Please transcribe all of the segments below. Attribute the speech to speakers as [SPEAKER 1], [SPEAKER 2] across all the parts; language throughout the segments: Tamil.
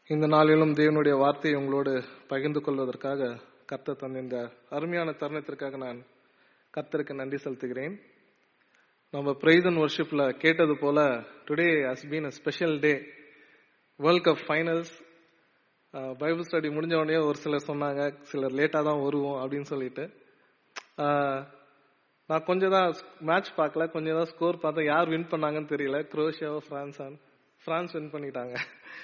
[SPEAKER 1] இந்த நாளிலும் தேவனுடைய வார்த்தையை உங்களோடு பகிர்ந்து கொள்வதற்காக கர்த்தர் தந்த இந்த அருமையான தருணத்திற்காக நான் கர்த்தருக்கு நன்றி செலுத்துகிறேன் நம்ம பிரைஸ் அண்ட் ஒர்ஷிப்ல கேட்டது போல today has been a special day world cup finals Bible study முடிஞ்ச உடனே ஒரு சிலர் சொன்னாங்க சிலர் லேட்டாக தான் வருவோம் அப்படின்னு சொல்லிட்டு ஆஹ், நான் கொஞ்சம் தான் மேட்ச் பார்க்கல கொஞ்சம் தான் ஸ்கோர் பார்த்தேன் யார் வின் பண்ணாங்கன்னு தெரியல குரோஷியாவோ பிரான்ஸான் பிரான்ஸ் வின் பண்ணிட்டாங்க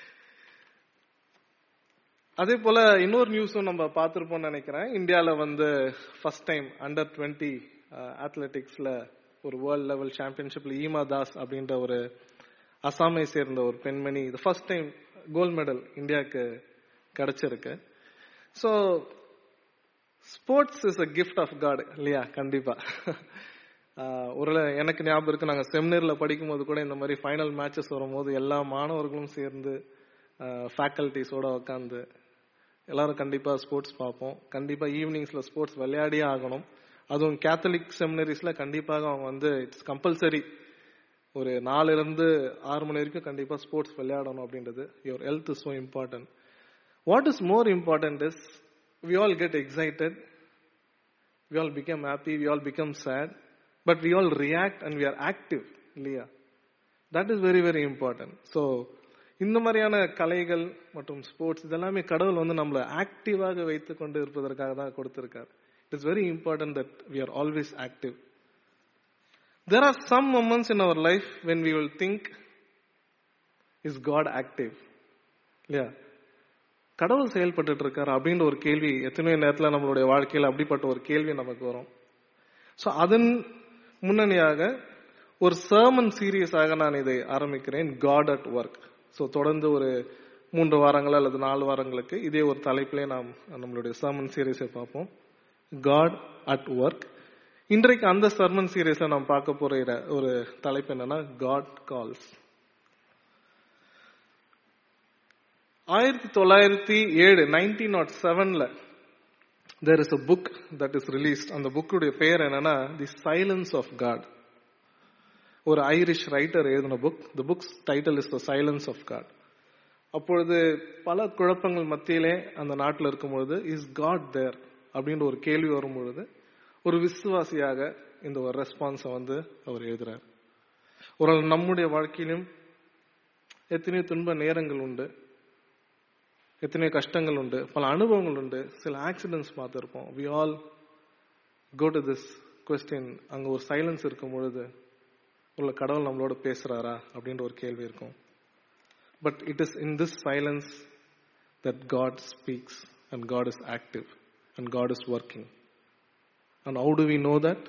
[SPEAKER 1] அதே போல இன்னொரு நியூஸும் நம்ம பார்த்திருப்போம்னு நினைக்கிறேன் இந்தியால வந்து ஃபர்ஸ்ட் டைம் அண்டர் டுவெண்ட்டி அத்லெட்டிக்ஸ்ல ஒரு வேர்ல்ட் லெவல் சாம்பியன்ஷிப்ல ஈமா தாஸ் அப்படின்ற ஒரு அசாமை சேர்ந்த ஒரு பெண்மணி இது ஃபர்ஸ்ட் டைம் கோல்ட் மெடல் இந்தியாவுக்கு கிடைச்சிருக்கு so sports is a gift of God இல்லையா கண்டிப்பா ஆஹ் ஒரு எனக்கு ஞாபகம் இருக்கு நாங்க செமினர்ல படிக்கும்போது கூட இந்த மாதிரி ஃபைனல் மேட்சஸ் வரும்போது எல்லா மாணவர்களும் சேர்ந்து ஃபேக்கல்டிஸோட உட்காந்து எல்லாரும் கண்டிப்பா ஸ்போர்ட்ஸ் பார்ப்போம் கண்டிப்பா ஈவினிங்ஸ்ல ஸ்போர்ட்ஸ் விளையாடியே ஆகணும் அதுவும் கேத்தலிக் செமினரிஸ்ல கண்டிப்பாக அவங்க வந்து இட்ஸ் கம்பல்சரி ஒரு நாலுல இருந்து ஆறு மணி வரைக்கும் கண்டிப்பா ஸ்போர்ட்ஸ் விளையாடணும் அப்படின்றது your health is so important what is more important is we all get excited we all become happy, we all become sad, but we all react and we are active, இல்லையா that is very very important so இந்த மாதிரியான கலைகள் மற்றும் ஸ்போர்ட்ஸ் இதெல்லாமே கடவுள் வந்து நம்மளை ஆக்டிவாக வைத்து கொண்டு இருப்பதற்காக தான் கொடுத்திருக்கார் it is very important that we are always active there are some moments in our life when we will think is god active இல்லையா கடவுள் செயல்பட்டு இருக்காரு அப்படின்ற ஒரு கேள்வி எத்தனையோ நேரத்துல நம்மளுடைய வாழ்க்கையில அப்படிப்பட்ட ஒரு கேள்வி நமக்கு வரும் சோ அதன் முன்னணியாக ஒரு சர்மன் சீரியஸாக நான் இதை ஆரம்பிக்கிறேன் காட் அட் ஒர்க் சோ தொடர்ந்து ஒரு மூன்று வாரங்கள் அல்லது நாலு வாரங்களுக்கு இதே ஒரு தலைப்பிலே நாம் நம்மளுடைய சர்மன் சீரியஸை பார்ப்போம் காட் அட் ஒர்க் இன்றைக்கு அந்த சர்மன் சீரியஸ்ல நாம் பார்க்க போற இட- ஒரு தலைப்பு என்னன்னா காட் கால்ஸ் ஆயிரத்தி தொள்ளாயிரத்தி ஏழு நைன்டீன் நாட் செவன்ல there is a book that is released அந்த புக்குடைய பெயர் என்னன்னா தி சைலன்ஸ் ஆஃப் காட் ஒரு ஐரிஷ் ரைட்டர் எழுதின book the book's title is the silence of God அப்பொழுது பல குழப்பங்கள் மத்தியிலே அந்த நாட்டில் இருக்கும் பொழுது இஸ் காட் தேர் அப்படின்ற ஒரு கேள்வி வரும் பொழுது ஒரு விசுவாசியாக இந்த ஒரு ரெஸ்பான்ஸை வந்து அவர் எழுதுறார் ஒரு நம்முடைய வாழ்க்கையிலும் எத்தனையோ துன்ப நேரங்கள் உண்டு எத்தனையோ கஷ்டங்கள் உண்டு பல அனுபவங்கள் உண்டு சில ஆக்சிடென்ட்ஸ் பார்த்துருப்போம் we all go to this question அங்க ஒரு சைலன்ஸ் இருக்கும் பொழுது உள்ள கடவுள் நம்மளோட பேசுறாரா அப்படின்ற ஒரு கேள்வி இருக்கும் but it is in this silence that God speaks and God is active and God is working and how do we know that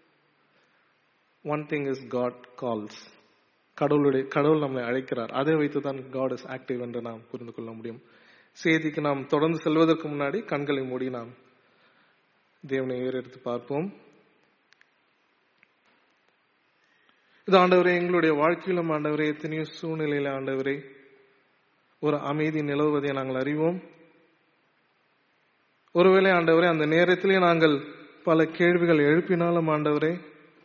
[SPEAKER 1] one thing is God calls கடவுளுடைய கடவுள் நம்மை அழைக்கிறார் அதை வைத்து தான் காட் இஸ் ஆக்டிவ் என்று நாம் புரிந்து கொள்ள முடியும் செய்திக்கு நாம் தொடர்ந்து செல்வதற்கு முன்னாடி கண்களை மூடி நாம் தேவனை ஏறெடுத்து பார்ப்போம் இது ஆண்டவரே எங்களுடைய வாழ்க்கையிலும் ஆண்டவரே எத்தனையோ சூழ்நிலையில ஆண்டவரே ஒரு அமைதி நிலவுவதை நாங்கள் அறிவோம் ஒருவேளை ஆண்டவரே அந்த நேரத்திலே நாங்கள் பல கேள்விகள் எழுப்பினாலும் ஆண்டவரே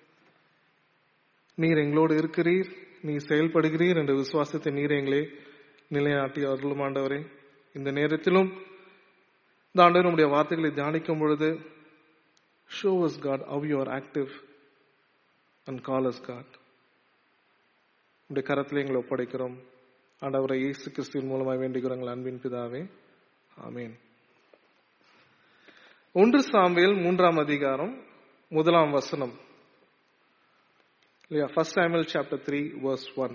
[SPEAKER 1] நீர் எங்களோடு இருக்கிறீர் நீ செயல்படுகிறீர் என்ற விசுவாசத்தை நீர் எங்களே நிலைநாட்டி அருளும் ஆண்டவரே இந்த நேரத்திலும் இந்த ஆண்டவர் நம்முடைய வார்த்தைகளை தியானிக்கும் பொழுது show us God how you are active and call us God உடைய கரத்தில் எங்களை ஒப்படைக்கிறோம் ஆண்டவரை இயேசு கிறிஸ்துவின் மூலமாக வேண்டுகிறோம் எங்கள் அன்பின் பிதாவே ஆமீன் ஒன்று சாம்பியல் மூன்றாம் அதிகாரம் முதலாம் வசனம் இல்லையா first Samuel chapter three verse one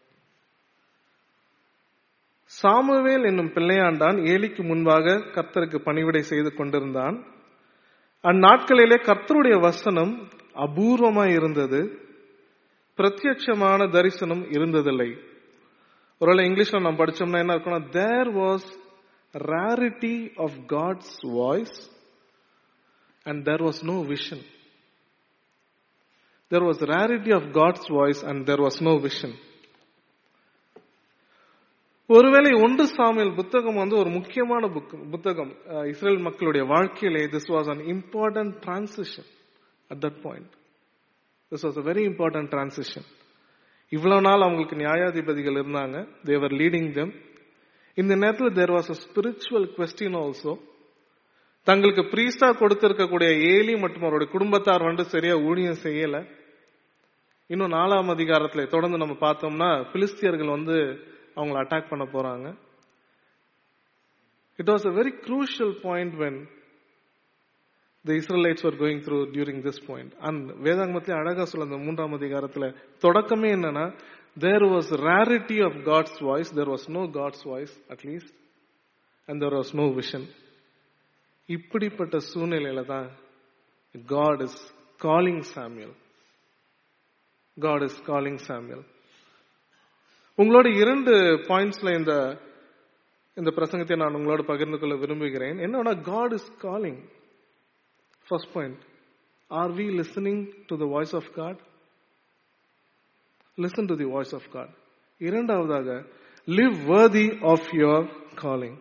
[SPEAKER 1] Samuel என்னும் பிள்ளையாண்டான் ஏலிக்கு முன்பாக கர்த்தருக்கு பணிவிடை செய்து கொண்டிருந்தான் அந்நாட்களிலே கர்த்தருடைய வசனம் அபூர்வமாய் இருந்தது பிரத்யட்சமான தரிசனம் இருந்ததில்லை ஒருவேளை இங்கிலீஷ்ல நம்ம படிச்சோம்னா என்ன இருக்கும்னா there was rarity of God's voice and there was no vision there was rarity of God's voice and there was no vision. ஒருவேளை ஒன்று சாமியல் புத்தகம் வந்து ஒரு முக்கியமான புக் புத்தகம் அஹ், இஸ்ரேல் மக்களுடைய வாழ்க்கையிலே this was an important transition at that point this was a very important transition இவ்வளவு நாள் அவங்களுக்கு நியாயாதிபதிகள் இருந்தாங்க தேவர் லீடிங் தெம் இந்த நேரத்தில் there was a spiritual question also தங்களுக்கு பிரீஸ்டா கொடுத்திருக்கக்கூடிய ஏலி மற்றும் அவருடைய குடும்பத்தார் வந்து சரியா ஊழியம் செய்யல இன்னும் நாலாம் அதிகாரத்துல தொடர்ந்து நம்ம பார்த்தோம்னா பிலிஸ்தியர்கள் வந்து அவங்களை அட்டாக் பண்ண போறாங்க it was a very crucial point when the Israelites are going through during this point and வேதாங்கமத்திலே அழகா சொல்ல அந்த மூன்றாம் அதிகாரத்துல தொடக்கமே என்னன்னா there was rarity of God's voice there was no God's voice at least and there was no vision இப்படிப்பட்ட சூழ்நிலையில தான் God is calling Samuel God is calling Samuel உங்களோட இரண்டு பாயிண்ட்ஸ்ல இந்த இந்த பிரசங்கத்தை நான் உங்களோட பகிர்ந்து கொள்ள விரும்புகிறேன் என்னன்னா God is calling first point are we listening to the voice of God listen to the voice of God இரண்டாவதாக live worthy of your calling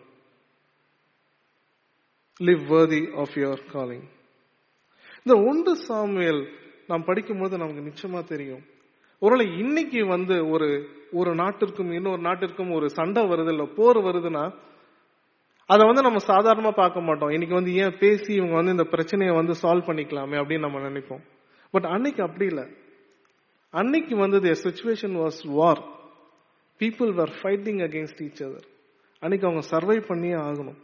[SPEAKER 1] live worthy of your calling இந்த ஒன்று சாமுவேல் நாம் படிக்கும்போது நமக்கு நிச்சயமா தெரியும் ஒருவேளை இன்னைக்கு வந்து ஒரு ஒரு நாட்டிற்கும் இன்னொரு நாட்டிற்கும் ஒரு சண்டை வருது இல்ல போர் வருதுன்னா அதை வந்து நம்ம சாதாரணமா பார்க்க மாட்டோம் இன்னைக்கு வந்து ஏன் பேசி இவங்க வந்து இந்த பிரச்சனையை வந்து சால்வ் பண்ணிக்கலாமே அப்படின்னு நம்ம நினைப்போம் பட் அன்னைக்கு அப்படி இல்லை அன்னைக்கு வந்து the situation was war people were fighting against each other அன்னைக்கு அவங்க சர்வை பண்ணியே ஆகணும்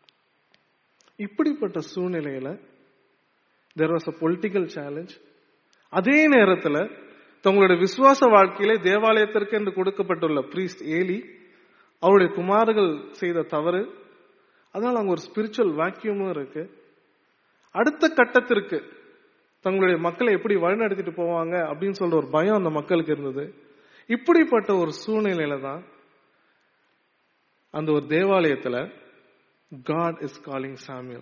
[SPEAKER 1] இப்படிப்பட்ட சூழ்நிலையில there was a political challenge அதே நேரத்தில் தங்களுடைய விசுவாச வாழ்க்கையிலே தேவாலயத்திற்கு என்று கொடுக்கப்பட்டுள்ள பிரீஸ்ட் ஏலி அவருடைய குமார்கள் செய்த தவறு அதனால அங்க ஒரு ஸ்பிரிச்சுவல் வாக்கியமும் இருக்கு அடுத்த கட்டத்திற்கு தங்களுடைய மக்களை எப்படி வழிநடத்திட்டு போவாங்க அப்படின்னு சொல்ற ஒரு பயம் அந்த மக்களுக்கு இருந்தது இப்படிப்பட்ட ஒரு சூழ்நிலையில தான் அந்த ஒரு தேவாலயத்துல காட் இஸ் காலிங் சாமியல்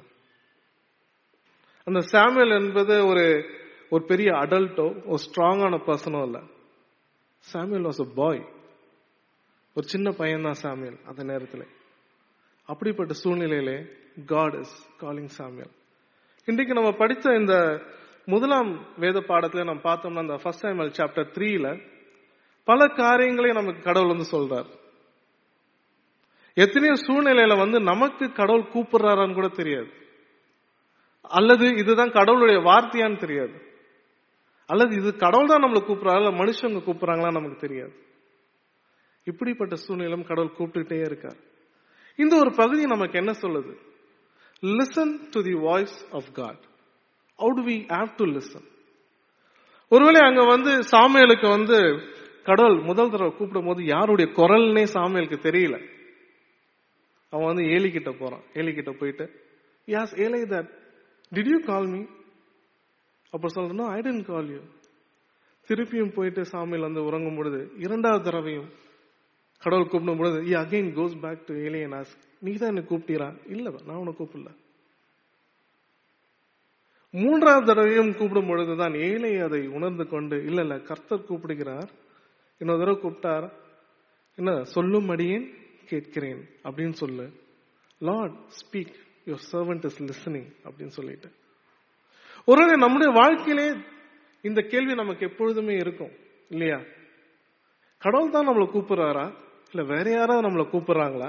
[SPEAKER 1] அந்த சாமியல் என்பது ஒரு ஒரு பெரிய அடல்ட்டோ ஒரு ஸ்ட்ராங்கான பர்சனோ இல்ல சாமியல் வாஸ் அ பாய் ஒரு சின்ன பையன் தான் சாமியல் அந்த நேரத்தில் அப்படிப்பட்ட சூழ்நிலையிலே காட் இஸ் காலிங் சாமியல் இன்றைக்கு நம்ம படித்த இந்த முதலாம் வேத பாடத்துல நம்ம பார்த்தோம்னா இந்த ஃபர்ஸ்ட் டைம் சாப்டர் த்ரீல பல காரியங்களையும் நமக்கு கடவுள் வந்து சொல்றார் எத்தனையோ சூழ்நிலையில வந்து நமக்கு கடவுள் கூப்பிடுறாரான்னு கூட தெரியாது அல்லது இதுதான் கடவுளுடைய வார்த்தையான்னு தெரியாது அல்லது இது கடவுள் தான் நம்மளை கூப்பிடுறாரு இல்ல மனுஷங்க கூப்பிடுறாங்களா நமக்கு தெரியாது இப்படிப்பட்ட சூழ்நிலையும் கடவுள் கூப்பிட்டுட்டே இருக்கார் இந்த ஒரு பகுதி நமக்கு என்ன சொல்லுது listen to the voice of God how do we have to listen ஒருவேளை அங்க வந்து சாமியலுக்கு வந்து கடவுள் முதல் தடவை கூப்பிடும் போது யாருடைய குரல்னே சாமியலுக்கு தெரியல அவன் வந்து ஏலி கிட்ட போறான் ஏலி கிட்ட போயிட்டு யாஸ் Eli that did you call me அப்ப சொல்றோம் ஐ டென்ட் கால் யூ திருப்பியும் போயிட்டு சாமியில் வந்து உறங்கும் பொழுது இரண்டாவது தடவையும் கடவுள் கூப்பிடும் பொழுது he again goes back to Eli and ஆஸ் நீ தான் என்ன கூப்பிட்டீரா இல்ல நான் உன்னை கூப்பிடல மூன்றாவது தடவையும் கூப்பிடும் பொழுதுதான் ஏழை அதை உணர்ந்து கொண்டு இல்ல இல்ல கர்த்தர் கூப்பிடுகிறார் இன்னொரு தடவை கூப்பிட்டார் என்ன சொல்லும் அடியேன் கேட்கிறேன் அப்படின்னு சொல்லு Lord speak your servant is listening அப்படின்னு சொல்லிட்டு ஒருவேளை நம்முடைய வாழ்க்கையிலே இந்த கேள்வி நமக்கு எப்பொழுதுமே இருக்கும் இல்லையா கடவுள் தான் நம்மளை கூப்பிடுறாரா இல்ல வேற யாராவது நம்மளை கூப்பிடுறாங்களா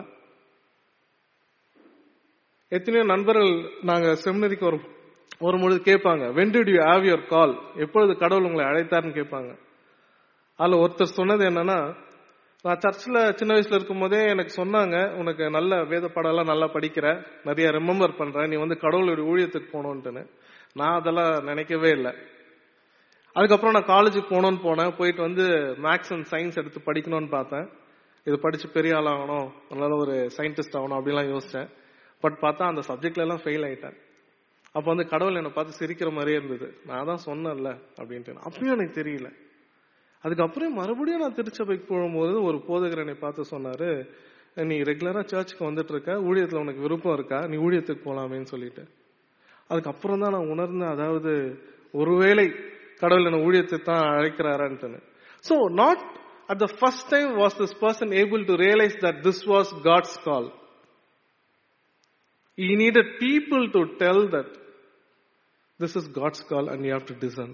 [SPEAKER 1] எத்தனையோ நண்பர்கள் நாங்க செமினரிக்கு ஒரு ஒரு பொழுது கேட்பாங்க when did you have your call எப்பொழுது கடவுள் உங்களை அழைத்தார்னு கேட்பாங்க அதுல ஒருத்தர் சொன்னது என்னன்னா நான் சர்ச்சில் சின்ன வயசுல இருக்கும் போதே எனக்கு சொன்னாங்க உனக்கு நல்ல வேத பாடம்லாம் நல்லா படிக்கிற நிறைய ரிமெம்பர் பண்ற நீ வந்து கடவுளுடைய ஊழியத்துக்கு போகணுன்ட்டுன்னு நான் அதெல்லாம் நினைக்கவே இல்லை அதுக்கப்புறம் நான் காலேஜுக்கு போகணும்னு போனேன் போயிட்டு வந்து மேக்ஸ் அண்ட் சயின்ஸ் எடுத்து படிக்கணும்னு பார்த்தேன் இது படிச்சு பெரிய ஆள் ஆகணும் அதனால ஒரு சயின்டிஸ்ட் ஆகணும் அப்படிலாம் யோசிச்சேன் பட் பார்த்தா அந்த சப்ஜெக்ட்ல எல்லாம் ஃபெயில் ஆயிட்டேன் அப்போ வந்து கடவுள் என்னை பார்த்து சிரிக்கிற மாதிரியே இருந்தது நான் தான் சொன்னேன்ல அப்படின்ட்டு அப்பயும் எனக்கு தெரியல அதுக்கப்புறம் மறுபடியும் நான் திருச்சபைக்கு போகும்போது ஒரு போதகர் என்னை பார்த்து சொன்னாரு நீ ரெகுலரா சர்ச்சுக்கு வந்துட்டு இருக்க ஊழியத்துல உனக்கு விருப்பம் இருக்கா நீ ஊழியத்துக்கு போலாமேன்னு சொல்லிட்டு அதுக்கப்புறம் தான் நான் உணர்ந்தேன் அதாவது ஒருவேளை கடவுள் என்ன ஊழியத்துக்கு தான் அழைக்கிறாரான்ட்டு so not at the first time was this person able to realise that this was God's call He needed people to tell that this is God's call and you have to discern.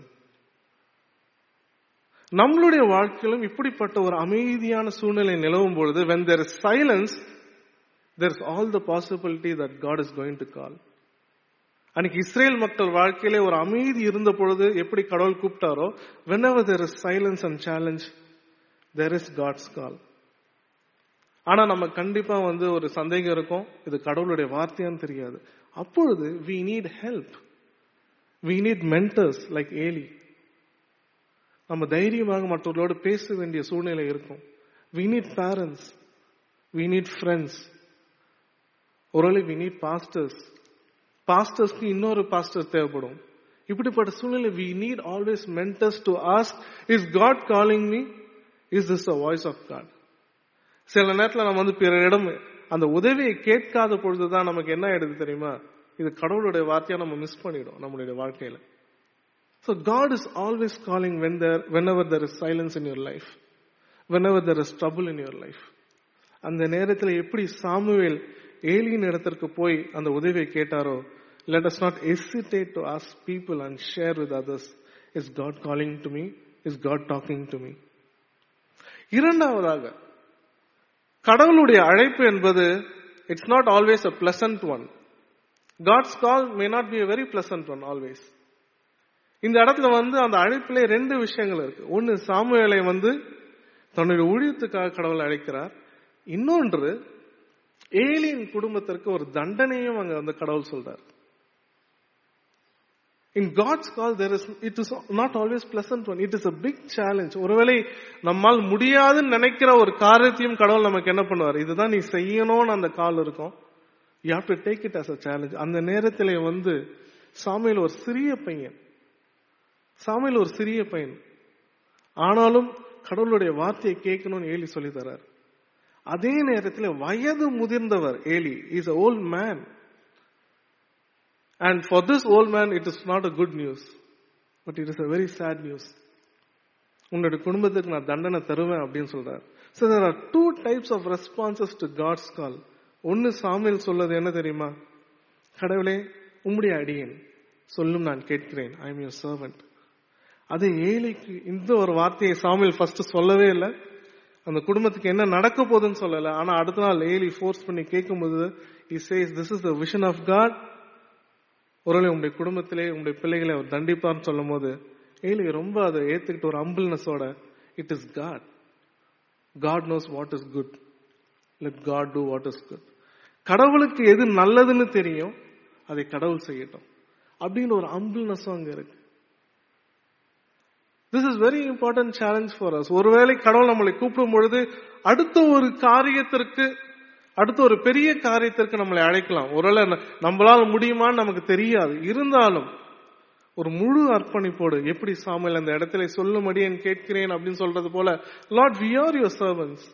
[SPEAKER 1] நம்மளுடைய வாழ்க்கையிலும் இப்படிப்பட்ட ஒரு அமைதியான சூழ்நிலை நிலவும் பொழுது when there is silence there's all the possibility that God is going to call. அன்னைக்கு இஸ்ரேல் மக்கள் வாழ்க்கையிலே ஒரு அமைதி இருந்த பொழுது எப்படி கடவுள் கூப்பிட்டாரோ whenever there is silence and challenge there is God's call. ஆனா நம்ம கண்டிப்பா வந்து ஒரு சந்தேகம் இருக்கும் இது கடவுளுடைய வார்த்தையான்னு தெரியாது அப்பொழுது we need help we need mentors like Eli நம்ம தைரியமாக மற்றவர்களோடு பேச வேண்டிய சூழ்நிலை இருக்கும் we need parents we need friends ஒருவேளை we need pastors பாஸ்டர்ஸ்க்கு இன்னொரு பாஸ்டர் தேவைப்படும் இப்படிப்பட்ட சூழ்நிலை we need always mentors to ask is God calling me is this the voice of God சில நேரத்துல நம்ம வந்து பிறரிடம் அந்த உதவியை கேட்காத பொழுதுதான் நமக்கு என்ன ஆயிடுது தெரியுமா இது கடவுளுடைய வார்த்தையா நம்ம மிஸ் பண்ணிடும் நம்மளுடைய வாழ்க்கையில So God is always calling when there, whenever there is silence in your life, whenever there is trouble in your life. அந்த நேரத்தில் எப்படி சாமுவேல் ஏலியின் இடத்திற்கு போய் அந்த உதவியை கேட்டாரோ let us not hesitate to ask people and share with others is God calling to me is God talking to me இரண்டாவதாக கடவுளுடைய அழைப்பு என்பது it's not always a pleasant one God's call may not be a very pleasant one always இந்த இடத்துல வந்து அந்த அழைப்பிலே ரெண்டு விஷயங்கள் இருக்கு ஒன்னு சாமுவேலை வந்து தன்னுடைய ஊழியத்துக்காக கடவுள் அழைக்கிறார் இன்னொன்று ஏலியின் குடும்பத்திற்கு ஒரு தண்டனையும் அங்க வந்து கடவுள் சொல்றார் in God's call there is it is not always pleasant one it is a big challenge ஒருவேளை நம்மால் முடியாதுன்னு நினைக்கிற ஒரு காரியத்தையும் கடவுள் நமக்கு என்ன பண்ணுவார் இதுதான் நீ செய்யணும்னு அந்த கால் இருக்கும் you have to take it as a challenge அந்த நேரத்தில் வந்து சாமியில் ஒரு சிறிய பையன் சாமியில் ஒரு சிறிய பையன் ஆனாலும் கடவுளுடைய வார்த்தையை கேட்கணும்னு ஏலி சொல்லி தரார் அதே நேரத்தில் வயது முதிர்ந்தவர் Eli is a old man and for this old man it is not a good news but it is a very sad news உன்னுடைய குடும்பத்துக்கு நான் தண்டனை தருவேன் அப்படின்னு சொல்றார் so there are two types of responses to God's call ஒன்னு சாமியில் சொல்லது என்ன தெரியுமா கடவுளே உம்முடைய அடியேன் சொல்லும் நான் கேட்கிறேன் ஐ எம் யுவர் சர்வெண்ட் அது ஏழைக்கு இந்த ஒரு வார்த்தையை சாமியில் ஃபர்ஸ்ட் சொல்லவே இல்லை அந்த குடும்பத்துக்கு என்ன நடக்க போகுதுன்னு சொல்லல ஆனா அடுத்த நாள் ஏலி ஃபோர்ஸ் பண்ணி கேட்கும்போது he says this is the vision of God ஒருவேளை உங்களுடைய குடும்பத்திலே உங்களுடைய பிள்ளைகளை அவர் தண்டிப்பார்னு சொல்லும் போது ஏலி ரொம்ப அதை ஏத்துக்கிட்டு ஒரு அம்பிள்னஸோட it is God God knows what is good let God do what is good கடவுளுக்கு எது நல்லதுன்னு தெரியும் அதை கடவுள் செய்யட்டும் அப்படின்னு ஒரு அம்பிள்னஸும் அங்க இருக்கு this is very important challenge for us ஒருவேளை கடவுள் நம்மளை கூப்பிடும் பொழுது அடுத்த ஒரு காரியத்திற்கு அடுத்த ஒரு பெரிய காரியத்திற்கு நம்மளை அழைக்கலாம் ஒருவேளை நம்மளால முடியுமான்னு நமக்கு தெரியாது இருந்தாலும் ஒரு முழு அர்ப்பணிப்போடு எப்படி சாமியல் அந்த இடத்துல சொல்லும்படி என் கேட்கிறேன் அப்படின்னு சொல்றது போல Lord we are your servants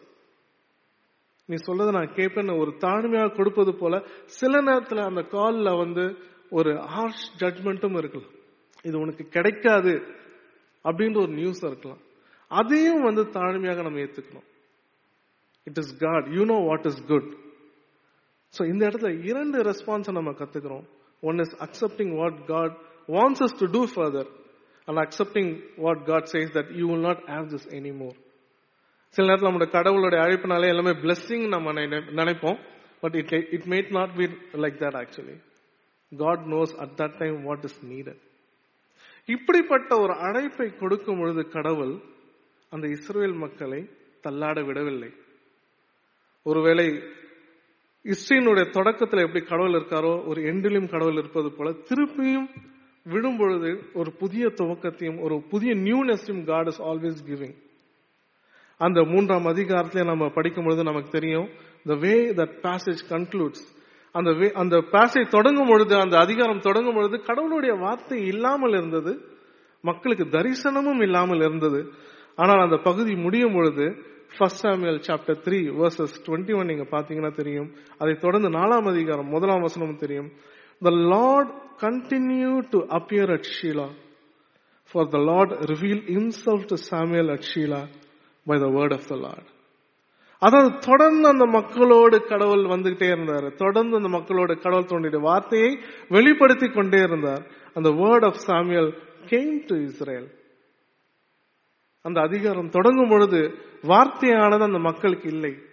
[SPEAKER 1] நீ சொல்றதை நான் கேட்பேன்னு ஒரு தாழ்மையாக கொடுப்பது போல சில நேரத்துல அந்த கால்ல வந்து ஒரு ஹார்ஷ் ஜட்மெண்ட்டும் இருக்கலாம் இது உனக்கு கிடைக்காது அப்படின்ற ஒரு நியூஸ் இருக்கலாம் அதையும் வந்து தாழ்மையாக நம்ம ஏத்துக்கணும் it is God you know what is good so இந்த இடத்துல இரண்டு ரெஸ்பான்ஸை நம்ம கத்துக்கிறோம் one is accepting what God wants us to do further and accepting what God says that you will not have this any more சில நேரத்தில் நம்மளோட கடவுளுடைய அழைப்பினாலே எல்லாமே பிளெஸ்ஸிங் நம்ம நினைப்போம் but it it may not be like that actually God knows at that time what is needed இப்படிப்பட்ட ஒரு அழைப்பை கொடுக்கும் பொழுது கடவுள் அந்த இஸ்ரேல் மக்களை தள்ளாட விடவில்லை ஒருவேளை இஸ்ரேனுடைய தொடக்கத்தில் எப்படி கடவுள் இருக்காரோ ஒரு எண்டிலும் கடவுள் இருப்பது போல திருப்பியும் விடும் பொழுது ஒரு புதிய துவக்கத்தையும் ஒரு புதிய நியூனஸையும் காட் இஸ் ஆல்வேஸ் கிவிங் அந்த மூன்றாம் அதிகாரத்திலே நம்ம படிக்கும் பொழுது நமக்கு தெரியும் the way that passage concludes அந்த வே அந்த பேசேஜ் தொடங்கும் பொழுது அந்த அதிகாரம் தொடங்கும் பொழுது கடவுளுடைய வார்த்தை இல்லாமல் இருந்தது மக்களுக்கு தரிசனமும் இல்லாமல் இருந்தது ஆனால் அந்த பகுதி முடியும் பொழுது first Samuel chapter three verses twenty one நீங்க பாத்தீங்கன்னா தெரியும் அதை தொடர்ந்து நாலாம் அதிகாரம் முதலாம் வசனமும் தெரியும் the Lord continue to appear at Shiloh for the Lord reveal himself to Samuel at Shiloh by the word of the Lord அதாவது தொடர்ந்து அந்த மக்களோடு கடவுள் வந்துகிட்டே இருந்தார் தொடர்ந்து அந்த மக்களோட கடவுள் தோன்றிய வார்த்தையை வெளிப்படுத்தி கொண்டே இருந்தார் அந்த word of Samuel came to Israel அந்த அதிகாரம் தொடங்கும் பொழுது வார்த்தையானது அந்த மக்களுக்கு இல்லை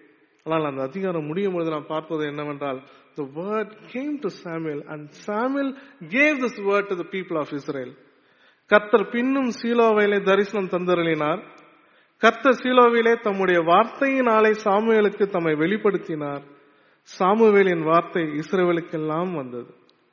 [SPEAKER 1] ஆனால் அந்த அதிகாரம் முடியும் பொழுது நாம் பார்ப்பது என்னவென்றால் the word came to Samuel and Samuel gave this word to the people of Israel கர்த்தர் பின்னும் சீலோவிலே தரிசனம் தந்தருளினார் கர்த்தர் சீலோவிலே தம்முடைய வார்த்தையினாலே சாமுவேலுக்கு தம்மை வெளிப்படுத்தினார் சாமுவேலின் வார்த்தை இஸ்ரேலுக்கெல்லாம் வந்தது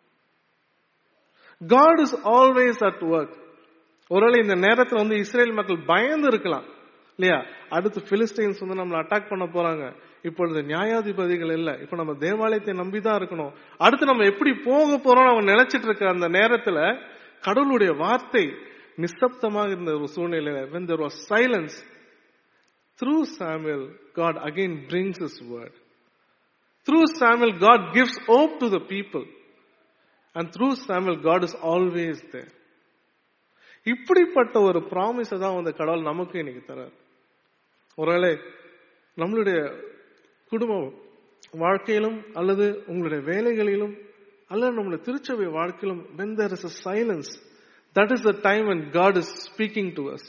[SPEAKER 1] God is always at work ஒருவேளை இந்த நேரத்துல வந்து இஸ்ரேல் மக்கள் பயந்து இருக்கலாம் இல்லையா அடுத்து பிலிஸ்டைன்ஸ் வந்து நம்மளை அட்டாக் பண்ண போறாங்க இப்பொழுது நியாயாதிபதிகள் இல்ல இப்ப நம்ம தேவாலயத்தை நம்பிதான் இருக்கணும் அடுத்து நம்ம எப்படி போக போறோம் அவங்க நினைச்சிட்டு இருக்க அந்த நேரத்துல கடவுளுடைய வார்த்தை நிசப்தமாக இருந்த ஒரு சூழ்நிலையில when there was silence through Samuel God again brings his word through Samuel God gives hope to the people and through Samuel God is always there இப்படிப்பட்ட ஒரு ப்ராமிஸ தான் வந்து கடவுள் நமக்கு இன்னைக்கு தரார் ஒருவேளை நம்மளுடைய குடும்ப வாழ்க்கையிலும் அல்லது உங்களுடைய வேலைகளிலும் அல்லது நம்மளுடைய திருச்சபை வாழ்க்கையிலும் when there is a silence that is the time when God is speaking to us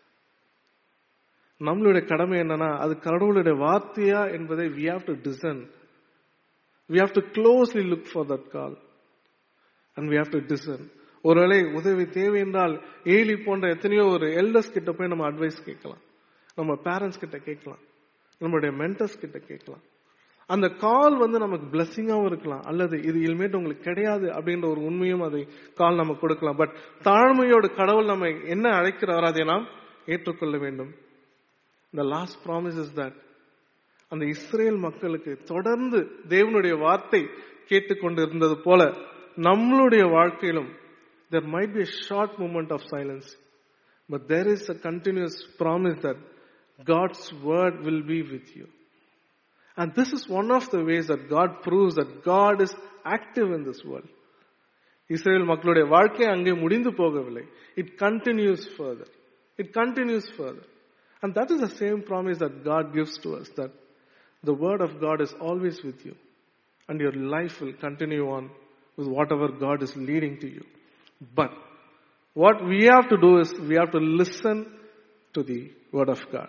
[SPEAKER 1] நம்மளுடைய கடமை என்னன்னா அது கடவுளுடைய வார்த்தையா என்பதை we have to discern we have to closely look for that call and we have to discern ஒருவேளை உதவி தேவை என்றால் ஏலி போன்ற எத்தனையோ ஒரு எல்டர்ஸ் கிட்ட போய் நம்ம அட்வைஸ் கேட்கலாம் நம்ம பேரண்ட்ஸ் கிட்ட கேட்கலாம் நம்மளுடைய மென்டர்ஸ் கிட்ட கேட்கலாம் அந்த கால் வந்து நமக்கு பிளஸ்ஸிங்காகவும் இருக்கலாம் அல்லது இது இனிமேட்டு உங்களுக்கு கிடையாது அப்படின்ற ஒரு உண்மையும் அதை கால் நம்ம கொடுக்கலாம் பட் தாழ்மையோடு கடவுள் நம்ம என்ன அழைக்கிறாரோ அதை நாம் ஏற்றுக்கொள்ள வேண்டும் இந்த லாஸ்ட் ப்ராமிஸ் இஸ் தட் அந்த இஸ்ரேல் மக்களுக்கு தொடர்ந்து தேவனுடைய வார்த்தை கேட்டுக்கொண்டு இருந்தது போல நம்மளுடைய வாழ்க்கையிலும் there might be a short moment of silence but there is a continuous promise that God's word will be with you and this is one of the ways that God proves that God is active in this world Israel மக்களுடைய வாழ்க்கை அங்கே முடிந்து போகவில்லை it continues further it continues further and that is the same promise that God gives to us that the word of God is always with you and your life will continue on with whatever God is leading to you. But what we have to do is we have to listen to the word of God.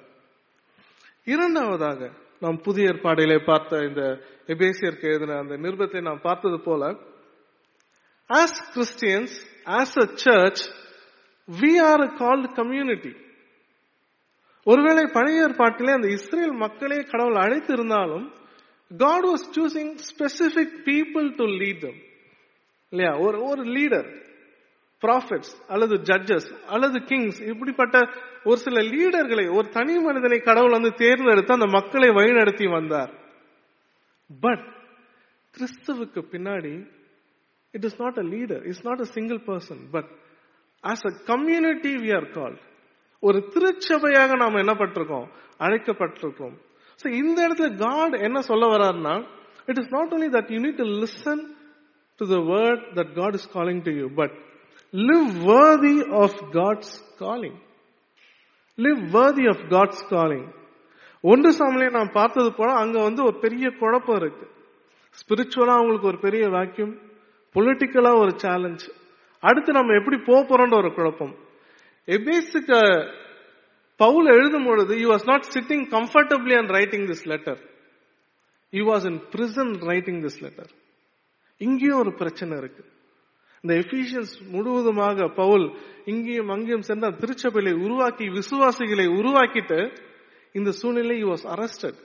[SPEAKER 1] இரண்டாவதாக நாம் புதிய ஏற்பாடிலே பார்த்த இந்த எபேசியருக்கு எழுதின அந்த நிருபத்தை நாம் பார்த்தது போல as Christians as a church we are a called community ஒருவேளை பழைய ஏற்பாட்டிலே அந்த இஸ்ரேல் மக்களே கடவுள் அழைத்து இருந்தாலும் God was choosing specific people to lead them. இல்லையா ஒரு ஒரு லீடர் ப்ராஃபிட்ஸ் அல்லது ஜட்ஜஸ் அல்லது கிங்ஸ் இப்படிப்பட்ட ஒரு சில லீடர்களை ஒரு தனி மனிதனை கடவுள் வந்து தேர்ந்தெடுத்து அந்த மக்களை வழிநடத்தி வந்தார் பட் கிறிஸ்துவுக்கு பின்னாடி it is not a leader it's not a single person but as a community we are call ஒரு திருச்சபையாக நாம் என்ன பட்டிருக்கோம் அழைக்கப்பட்டிருக்கோம் ஸோ இந்த இடத்துல காட் என்ன சொல்ல வர்றாருன்னா it is not only that you need to listen to the word that God is calling to you, but live worthy of God's calling. Live worthy of God's calling. ஒன்று சாமலே நான் பார்த்தது போல அங்க வந்து ஒரு பெரிய குழப்பம் இருக்கு ஸ்பிரிச்சுவலா அவங்களுக்கு ஒரு பெரிய வாக்கியம் பொலிட்டிக்கலா ஒரு சேலஞ்ச் அடுத்து நம்ம எப்படி போக போறோம்ன்ற ஒரு குழப்பம் எபேஸுக்கு பவுல் எழுதும் பொழுது you was not sitting comfortably and writing this letter you was in prison writing this letter இங்கேயும் ஒரு பிரச்சனை இருக்கு இந்த எஃபிஷியன்ஸ் முழுவதுமாக பவுல் இங்கேயும் அங்கேயும் சென்ற திருச்சபையை உருவாக்கி விசுவாசிகளை உருவாக்கிட்டு இந்த சூழ்நிலை he was arrested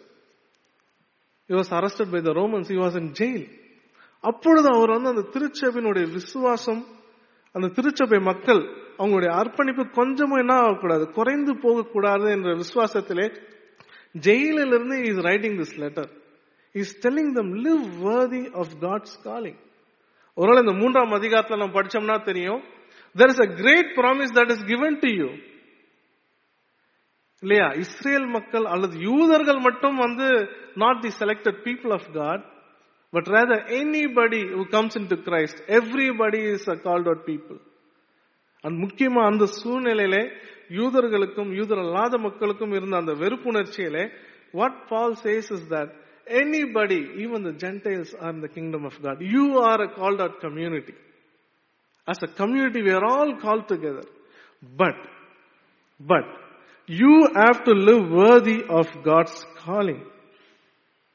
[SPEAKER 1] he was arrested by the romans he was in jail அப்பொழுது அவர் வந்து அந்த திருச்சபையினுடைய விசுவாசம் அந்த திருச்சபை மக்கள் அவங்களுடைய அர்ப்பணிப்பு கொஞ்சமும் என்ன ஆகக்கூடாது குறைந்து போகக்கூடாது என்ற விசுவாசத்திலே ஜெயிலில் இருந்து is writing this letter is telling them live worthy of God's calling ஒருவேளை இந்த மூன்றாம் அதிகாரத்தில் நம்ம படிச்சோம்னா தெரியும் there is a great promise that is given to you இல்லையா இஸ்ரேல் மக்கள் அல்லது யூதர்கள் மட்டும் வந்து not the selected people of God but rather anybody who comes into Christ everybody is a called out people அந்த முக்கியமா அந்த சூழ்நிலையிலே யூதர்களுக்கும் யூதர் அல்லாத மக்களுக்கும் இருந்த அந்த வெறுப்புணர்ச்சியிலே what Paul says is that anybody, even the Gentiles are in the kingdom of God. You are a called out community. As a community, we are all called together. But, but, you have to live worthy of God's calling.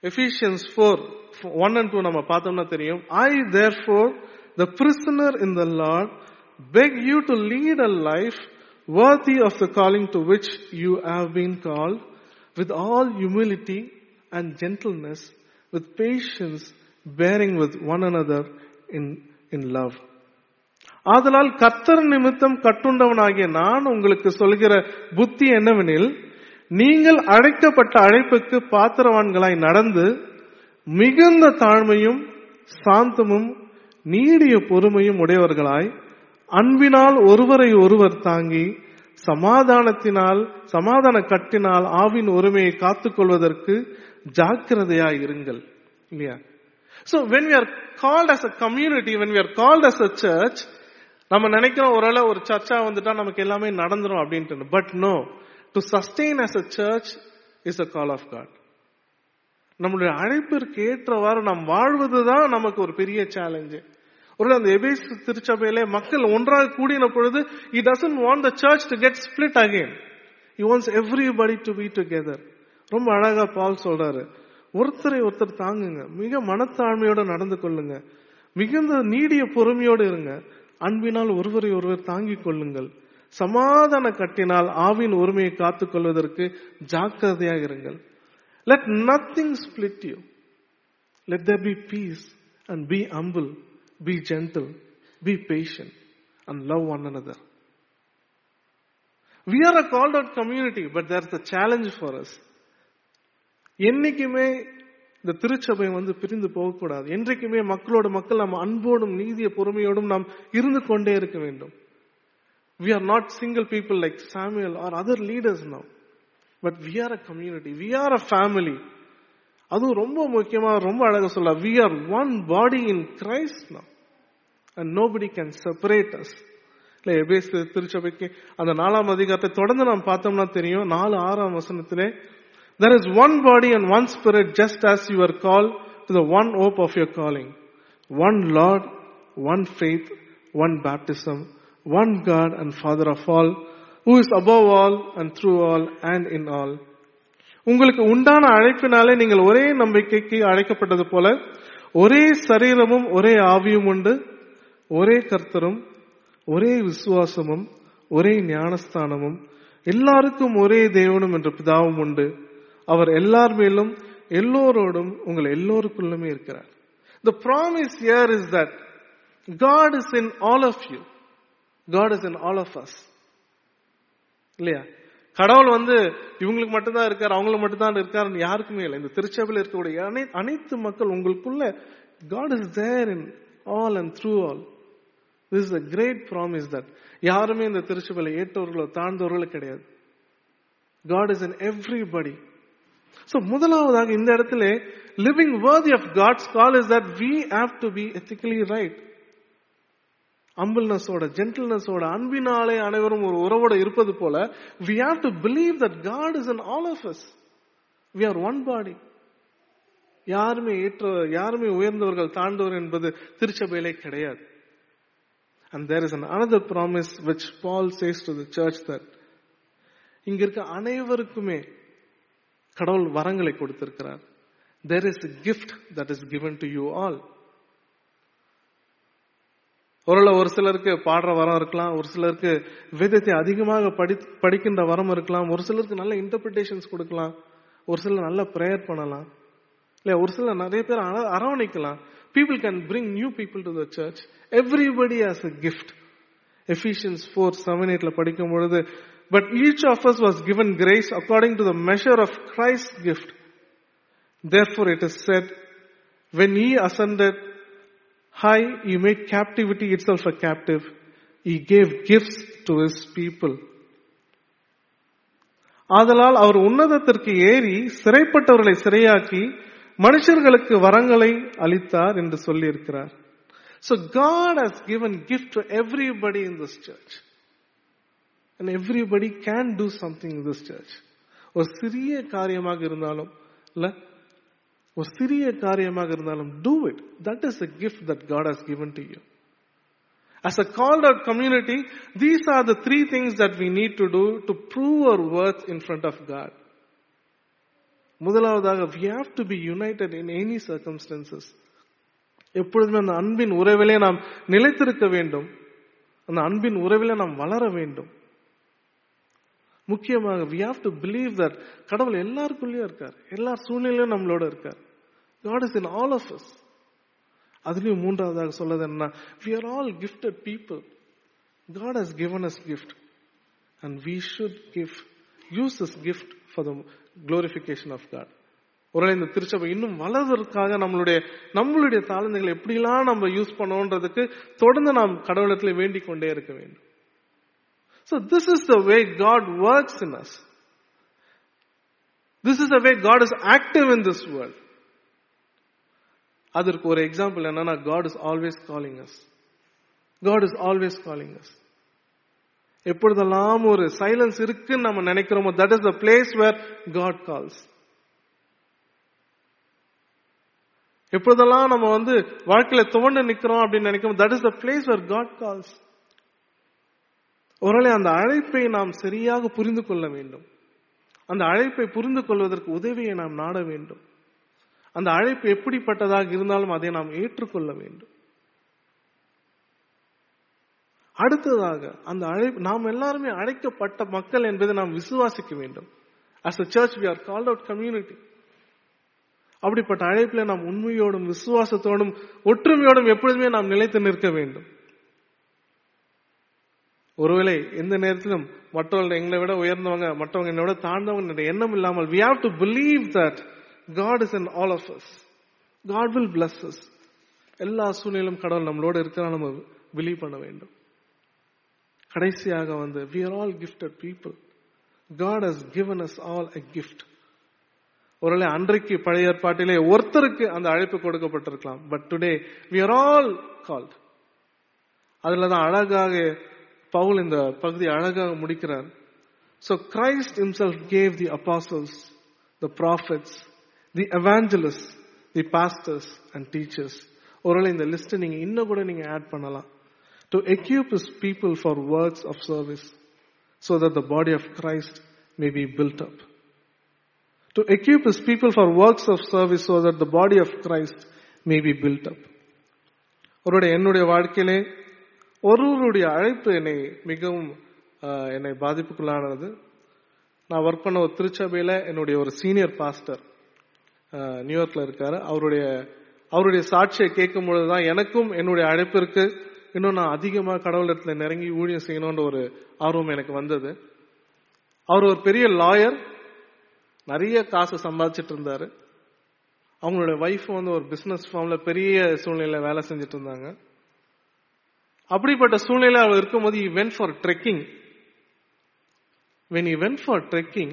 [SPEAKER 1] Ephesians four one and two நம்ம பார்த்தோம்னா தெரியும் I therefore the prisoner in the Lord beg you to lead a life worthy of the calling to which you have been called with all humility and gentleness with patience bearing with one another in in love ஆதலால் கர்த்தர் நிமித்தம் கட்டுண்டவனாகிய நான் உங்களுக்கு சொல்கிற புத்தி என்னவெனில் நீங்கள் அழைக்கப்பட்ட அழைப்புக்கு பாத்திரவான்களாய் நடந்து மிகுந்த தாழ்மையும் சாந்தமும் நீடிய பொறுமையும் உடையவர்களாய் அன்பினால் ஒருவரை ஒருவர் தாங்கி சமாதானத்தினால் சமாதான கட்டினால் ஆவின் ஒருமையை காத்துக்கொள்வதற்கு ஜாக்கிரதையாய் இருங்கள் இல்லையா So when we are called as a community, when we are called as a church, நம்ம நினைக்கிறோம் ஒருவேளை ஒரு சர்ச்சா வந்துட்டா நமக்கு எல்லாமே நடந்துரும் அப்படின்ட்டு but no to sustain as a church is a call of God நம்மளுடைய அழைப்பிற்கு ஏற்றவாறு நாம் வாழ்வதுதான் நமக்கு ஒரு பெரிய சேலஞ்சு ஒரு அந்த எபேஸ் திருச்சபையிலே மக்கள் ஒன்றாக கூடின பொழுது he doesn't want the church to get split again he wants everybody to be together ரொம்ப அழகா பால் சொல்றாரு ஒருத்தரை ஒருத்தர் தாங்குங்க மிக மனத்தாழ்மையோட நடந்து கொள்ளுங்க மிகுந்த நீடிய பொறுமையோடு இருங்க அன்பினால் ஒருவரை ஒருவர் தாங்கிக் கொள்ளுங்கள் சமாதான கட்டினால் ஆவின் ஒருமையை காத்துக் கொள்வதற்கு ஜாக்கிரதையாக இருங்கள் let nothing split you let there be peace and be humble be gentle, be patient, and love one another. We are a called out community, but there's a challenge for us. என்னைக்குமே இந்த திருச்சபை வந்து பிரிந்து போகக்கூடாது என்றைக்குமே மக்களோட மக்கள் நம்ம அன்போடும் நீதிய பொறுமையோடும் நாம் இருந்து கொண்டே இருக்க வேண்டும் we are not single people like Samuel or other leaders now but we are a community we are a family அதுவும் ரொம்ப முக்கியமா ரொம்ப அழகா சொல்ல we are one body in Christ now and nobody can separate us இல்ல எபேஸ் திருச்சபைக்கு அந்த நாலாம் அதிகாரத்தை தொடர்ந்து நாம் பார்த்தோம்னா தெரியும் நாலு ஆறாம் வசனத்திலே there is one body and one spirit just as you are called to the one hope of your calling one lord one faith one baptism one god and father of all who is above all and through all and in all உங்களுக்கு உண்டான அழைப்பினாலே நீங்கள் ஒரே நம்பிக்கைக்கு அழைக்கப்பட்டது போல ஒரே சரீரமும் ஒரே ஆவியும் உண்டு ஒரே கர்த்தரும் ஒரே விசுவாசமும் ஒரே ஞானஸ்தானமும் எல்லாருக்கும் ஒரே தேவனும் என்ற பிதாவும் உண்டு அவர் எல்லார் மேலும் எல்லோரோடும் உங்கள் எல்லோருக்குள்ளுமே இருக்கிறார் the promise here is that God is in all of you God is in all of us இல்லையா கடவுள் வந்து இவங்களுக்கு மட்டும்தான் இருக்கார் அவங்களுக்கு மட்டும்தான் இருக்காருன்னு யாருக்குமே இல்லை இந்த திருச்சபையில் இருக்கக்கூடிய அனை- அனைத்து மக்கள் உங்களுக்குள்ள God is there in all and through all this is a great promise that யாருமே இந்த திருச்சபையில் ஏற்றவர்களோ தாழ்ந்தவர்களோ கிடையாது God is in everybody so முதலாவதாக இந்த இடத்துல living worthy of God's call is that we have to be ethically right அம்பிள்னஸோட ஜென்டில்னஸோட அன்பினாலே அனைவரும் ஒரு உறவோட இருப்பது போல we have to believe that God is in all of us we are one body யாருமே ஏற்ற யாருமே உயர்ந்தவர்கள் தாழ்ந்தவர் என்பது திருச்சபையிலே கிடையாது and there is an another promise which Paul says to the church that இங்க இருக்க அனைவருக்குமே கடவுள் வரங்களை கொடுத்திருக்கிறார் there is gift that is given to you all ஒருவேளை ஒரு சிலருக்கு பாடுற வரம் இருக்கலாம் ஒரு சிலருக்கு வேதத்தை அதிகமாக படி படிக்கின்ற வரம் இருக்கலாம் ஒரு சிலருக்கு நல்ல இன்டர்பிரிட்டேஷன்ஸ் கொடுக்கலாம் ஒரு சிலர் நல்ல ப்ரேயர் பண்ணலாம் இல்ல ஒரு சிலர் நிறைய பேர் அர- அரவணைக்கலாம் people can bring new people to the church everybody has a gift Ephesians four seven எயிட்ல படிக்கும் பொழுது but each of us was given grace according to the measure of Christ's gift. Therefore it is said, when he ascended high, he made captivity itself a captive. He gave gifts to his people. ஆதலால் அவர் உன்னதத்திற்கு ஏறி சிறைப்பட்டவர்களை சிறையாக்கி மனுஷர்களுக்கு வரங்களை அளித்தார் என்று சொல்லியிருக்கிறார் So God has given gift to everybody in this church. And everybody can do something in this church. ஒரு சிறிய காரியமாக இருந்தாலும் இல்ல ஒரு சிறிய காரியமாக இருந்தாலும் do it. That is a gift that God has given to you. As a called out community, these are the three things that we need to do to prove our worth in front of God. முதலாவதாக we have to be united in any circumstances எப்பொழுதுமே அந்த அன்பின் உறவிலே நாம் நிலைத்திருக்க வேண்டும் அந்த அன்பின் உறவிலே நாம் வளர வேண்டும் முக்கியமாக we have to believe that கடவுள் எல்லாருக்குள்ளேயும் இருக்கார் எல்லா சூழ்நிலையிலும் நம்மளோட இருக்கார் God is in all of us அதுலயும் மூன்றாவதாக சொல்லது என்ன we are all gifted people God has given us gift and we should give use this gift for the glorification of God ஒருவேளை இந்த திருச்சபை இன்னும் வளர்வதற்காக நம்மளுடைய நம்மளுடைய தாளந்துகளை எப்படிலாம் நம்ம யூஸ் பண்ணோன்றதுக்கு தொடர்ந்து நாம் கடவுளத்தில் வேண்டிக் கொண்டே இருக்க வேண்டும் So this is the way God works in us. This is the way God is active in this world. அதற்கு ஒரு எக்ஸாம்பிள் என்னன்னா God is always calling us. God is always calling us. எப்பொழுதெல்லாம் ஒரு சைலன்ஸ் இருக்குன்னு நம்ம நினைக்கிறோமோ that is the place where God calls எப்பொழுதெல்லாம் நம்ம வந்து வாழ்க்கையில துவண்டு நிக்கிறோம் அப்படின்னு நினைக்கிறோம் that is the place where God calls ஒருவேளை அந்த அழைப்பை நாம் சரியாக புரிந்து கொள்ள வேண்டும் அந்த அழைப்பை புரிந்து கொள்வதற்கு உதவியை நாம் நாட வேண்டும் அந்த அழைப்பு எப்படிப்பட்டதாக இருந்தாலும் அதை நாம் ஏற்றுக்கொள்ள வேண்டும் அடுத்ததாக அந்த அழைப்பு நாம் எல்லாருமே அழைக்கப்பட்ட மக்கள் என்பதை நாம் விசுவாசிக்க வேண்டும் as a church we are called out community அப்படிப்பட்ட அழைப்பில் நாம் உண்மையோடும் விசுவாசத்தோடும் ஒற்றுமையோடும் எப்பொழுதுமே நாம் நிலைத்து நிற்க வேண்டும் ஒருவேளை எந்த நேரத்திலும் மற்றவர்கள் எங்களை விட உயர்ந்தவங்க மற்றவங்க என்னை விட தாழ்ந்தவங்க எண்ணம் இல்லாமல் we have to believe that God is in all of us God will bless us எல்லா சூழ்நிலும் கடவுள் நம்மளோட இருக்கிறா நம்ம பிலீவ் பண்ண வேண்டும் கடைசியாக வந்து we are all gifted people God has given us all a gift ஒருவேளை அன்றைக்கு பழைய ஏற்பாட்டிலே ஒருத்தருக்கு அந்த அழைப்பு கொடுக்கப்பட்டிருக்கலாம் but today we are all called அதுல தான் அழகாக பவுல் இந்த பகுதி அழகாக முடிக்கிறார் So Christ himself gave the apostles, the prophets, the evangelists, the pastors and teachers. ஒருவேளை இந்த லிஸ்ட் நீங்க இன்னும் கூட நீங்க ஆட் பண்ணலாம் to equip his people for works of service so that the body of Christ may be built up. To equip his people for works of service so that the body of Christ may be built up. ஒருவருடைய என்னுடைய வாழ்க்கையிலே ஒருவருடைய அழைப்பு என்னை மிகவும் ஆஹ், என்னை பாதிப்புக்குள்ளானது நான் ஒர்க் பண்ண ஒரு திருச்சபையில என்னுடைய ஒரு சீனியர் பாஸ்டர் நியூயார்க்ல இருக்காரு அவருடைய அவருடைய சாட்சியை கேட்கும் பொழுதுதான் எனக்கும் என்னுடைய அழைப்பிற்கு இன்னும் நான் அதிகமாக கடவுளத்துல நெருங்கி ஊழியம் செய்யணும்ன்ற ஒரு ஆர்வம் எனக்கு வந்தது அவர் ஒரு பெரிய லாயர் நிறைய காசு சம்பாதிச்சிட்டு இருந்தாரு அவங்களோட ஒய்ஃப் வந்து ஒரு பிசினஸ் ஃபார்ம்ல பெரிய சூழ்நிலையில வேலை செஞ்சுட்டு இருந்தாங்க அப்படிப்பட்ட சூழ்நிலை அவர் இருக்கும்போது he went for trekking when he went for trekking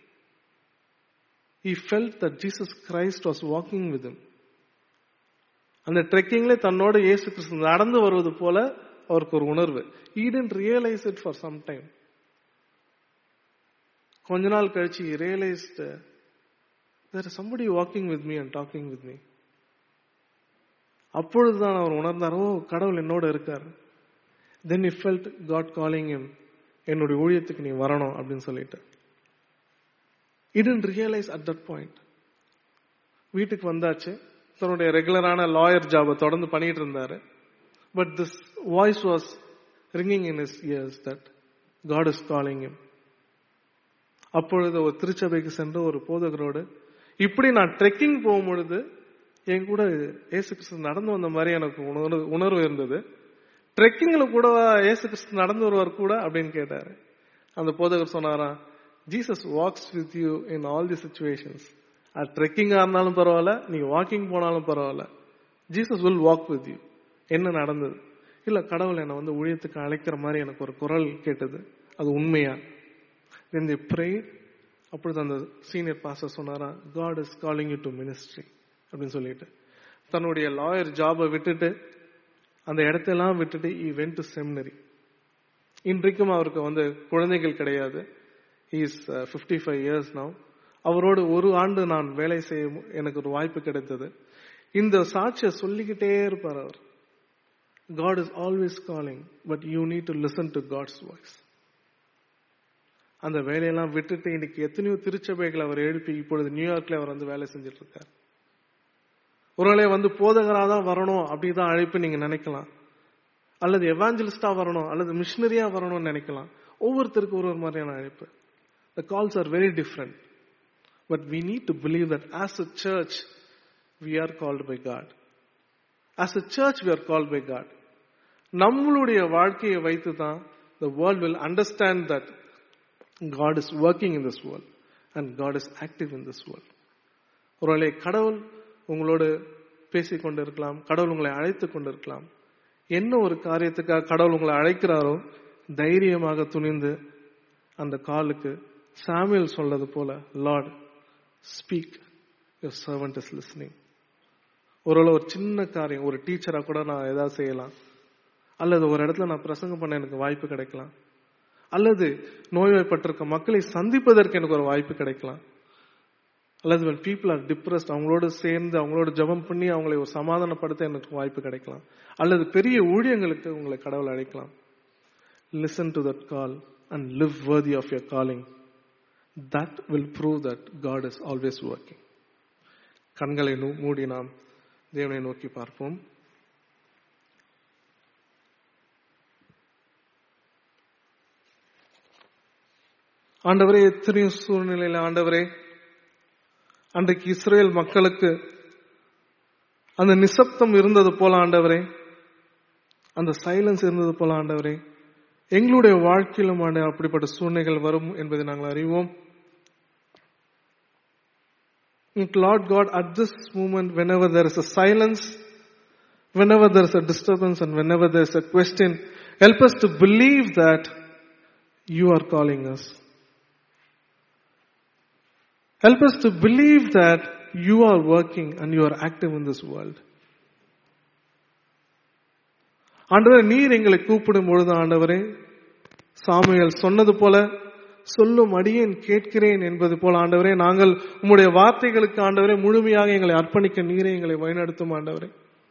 [SPEAKER 1] he felt that Jesus Christ was walking with him அந்த ட்ரெக்கிங்ல தன்னோட இயேசு கிறிஸ்து நடந்து வருவது போல அவருக்கு ஒரு உணர்வு he didn't realize it for some time கொஞ்ச நாள் கழிச்சு he realized uh, there is somebody walking with me and talking with me அப்பொழுதுதான் அவர் உணர்ந்தார் ஓ கடவுள் என்னோட இருக்கார் தென் he felt God calling him என்னுடைய ஊழியத்துக்கு நீ வரணும் அப்படின்னு சொல்லிட்டு he didn't realize at that point வீட்டுக்கு வந்தாச்சு தன்னுடைய ரெகுலரான லாயர் ஜாபை தொடர்ந்து பண்ணிட்டு இருந்தாரு but this voice was ringing in his ears that God is calling him அப்பொழுது ஒரு திருச்சபைக்கு சென்று ஒரு போதகரோடு இப்படி நான் ட்ரெக்கிங் போகும் பொழுது என் கூட ஏசு கிறிஸ்து நடந்து வந்த மாதிரி எனக்கு உணர்வு உணர்வு இருந்தது ட்ரெக்கிங்ல கூட ஏசு கிறிஸ்து நடந்து வருவார் கூட அப்படின்னு கேட்டாரு அந்த போதகர் சொன்னாராம் Jesus walks with you in all the situations அது ட்ரெக்கிங்கா இருந்தாலும் பரவாயில்ல நீங்க வாக்கிங் போனாலும் பரவாயில்ல Jesus will walk with you என்ன நடந்தது இல்ல கடவுள் என்னை வந்து ஊழியத்துக்கு அழைக்கிற மாதிரி எனக்கு ஒரு குரல் கேட்டது அது உண்மையா then they prayed அப்பொழுது அந்த சீனியர் பாஸ்டர் சொன்னாரா God is calling you to ministry அப்படின்னு சொல்லிட்டு தன்னுடைய லாயர் ஜாபை விட்டுட்டு அந்த இடத்தெல்லாம் விட்டுட்டு ஈ வென்ட் டு செமினரி இன்றைக்கும் அவருக்கு வந்து குழந்தைகள் கிடையாது is fifty five years now அவரோடு ஒரு ஆண்டு நான் வேலை செய்ய மு- எனக்கு ஒரு வாய்ப்பு கிடைத்தது இந்த சாட்சியை சொல்லிக்கிட்டே இருப்பார் அவர் God is always calling but you need to listen to God's voice அந்த வேலையெல்லாம் விட்டுட்டு இன்னைக்கு எத்தனையோ திருச்சபைகளை அவர் எழுப்பி இப்பொழுது நியூயார்க்ல அவர் வந்து வேலை செஞ்சுட்டு இருக்கார் ஒருவேளை வந்து போதகராக தான் வரணும் அப்படிதான் அழைப்பு நீங்க நினைக்கலாம் அல்லது எவாஞ்சலிஸ்டா வரணும் அல்லது மிஷினரியா வரணும்னு நினைக்கலாம் ஒவ்வொருத்தருக்கும் ஒரு ஒரு மாதிரியான அழைப்பு the calls are very different but we need to believe that as a church we are called by God as a church we are called by God நம்மளுடைய வாழ்க்கையை வைத்து தான் the world will understand that God is working in this world and God is active in this world ஒருவேளை கடவுள் உங்களோடு பேசிக் கொண்டிருக்கலாம் கடவுள் உங்களை அழைத்து கொண்டிருக்கலாம் என்ன ஒரு காரியத்துக்காக கடவுள் உங்களை அழைக்கிறாரோ தைரியமாக துணிந்து அந்த காலுக்கு சாமியல் சொல்றது போல Lord speak your servant is listening ஒருவேளை ஒரு சின்ன காரியம் ஒரு டீச்சரா கூட நான் ஏதாவது செய்யலாம் அல்லது ஒரு இடத்துல நான் பிரசங்கம் பண்ண எனக்கு வாய்ப்பு கிடைக்கலாம் அல்லது நோய்வாய்ப்பட்டிருக்க மக்களை சந்திப்பதற்கு எனக்கு ஒரு வாய்ப்பு கிடைக்கலாம் அல்லது when people are depressed அவங்களோட சேர்ந்து அவங்களோட ஜெபம் பண்ணி அவங்களை ஒரு சமாதானப்படுத்த எனக்கு வாய்ப்பு கிடைக்கலாம் அல்லது பெரிய ஊழியங்களுக்கு உங்களை கடவுள் அழைக்கலாம் listen to that call and live worthy of your calling that will prove that God is always working கண்களை நூ- மூடி நாம் தேவனை நோக்கி பார்ப்போம் ஆண்டவரே எத்தனையோ சூழ்நிலையில ஆண்டவரே அன்றைக்கு இஸ்ரேல் மக்களுக்கு அந்த நிசப்தம் இருந்தது போல ஆண்டவரே அந்த சைலன்ஸ் இருந்தது போல ஆண்டவரே எங்களுடைய வாழ்க்கையிலும் ஆண்டு அப்படிப்பட்ட சூழ்நிலைகள் வரும் என்பதை நாங்கள் அறிவோம் Lord God, at this moment, whenever there is a silence, whenever there is a disturbance and whenever there is a question, help us to believe that you are calling us. Help us to believe that you are working and you are active in this world. ஆண்டவரே நீர் எங்களை கூப்பிடும் பொழுது ஆண்டவரே சாமுவேல் சொன்னது போல சொல்லும் அடியேன் கேட்கிறேன் என்பது போல ஆண்டவரே நாங்கள் உம்முடைய வார்த்தைகளுக்கு ஆண்டவரே முழுமையாக எங்களை அர்ப்பணிக்க நீரே எங்களை வழிநடத்தும் ஆண்டவரே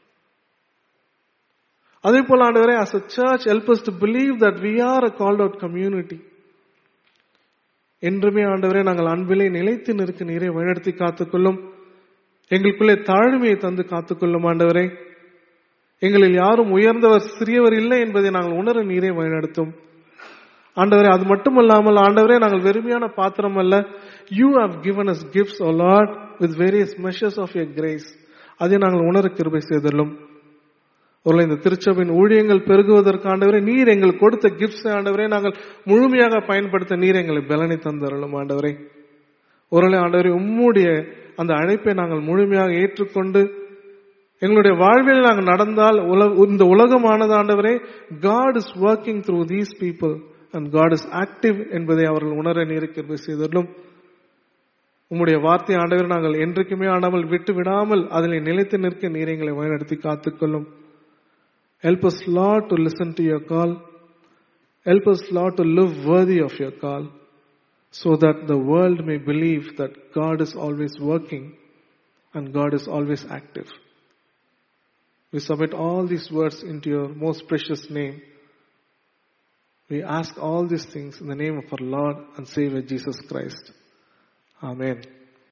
[SPEAKER 1] அதே போல ஆண்டவரே as a church help us to believe that we are a called out community என்றுமே ஆண்டவரே நாங்கள் அன்பிலே நிலைத்து நிற்க நீரை வழிநடத்தி காத்துக்கொள்ளும் எங்களுக்குள்ளே தாழ்மையை தந்து காத்துக்கொள்ளும் ஆண்டவரே எங்களில் யாரும் உயர்ந்தவர் சிறியவர் இல்லை என்பதை நாங்கள் உணர நீரே வழிநடத்தும் ஆண்டவரே அது மட்டுமல்லாமல் ஆண்டவரே நாங்கள் வெறுமையான பாத்திரம் அல்ல you have given us gifts o lord with various measures of your grace அதை நாங்கள் உணர கிருபை செய்துள்ளோம் ஒருவேளை இந்த திருச்சபையின் ஊழியங்கள் பெருகுவதற்கு ஆண்டவரே நீர் எங்களுக்கு கொடுத்த கிஃப்ட்ஸ் ஆண்டவரே நாங்கள் முழுமையாக பயன்படுத்த நீர் எங்களை பலனை தந்தருளும் ஆண்டவரே ஒருவேளை ஆண்டவரே உம்முடைய அந்த அழைப்பை நாங்கள் முழுமையாக ஏற்றுக்கொண்டு எங்களுடைய வாழ்வில் நாங்கள் நடந்தால் உல- இந்த உலகமானது ஆண்டவரே God is working through these people and God is active என்பதை அவர்கள் உணர நீருக்கு செய்துள்ளோம் உம்முடைய வார்த்தை ஆண்டவர் நாங்கள் என்றைக்குமே ஆடாமல் விட்டு விடாமல் அதில் நிலைத்து நிற்க நீர் எங்களை வழிநடத்தி காத்துக்கொள்ளும் Help us, Lord, to listen to your call. Help us, Lord, to live worthy of your call so that the world may believe that God is always working and God is always active. We submit all these words into your most precious name. We ask all these things in the name of our Lord and Savior Jesus Christ. Amen.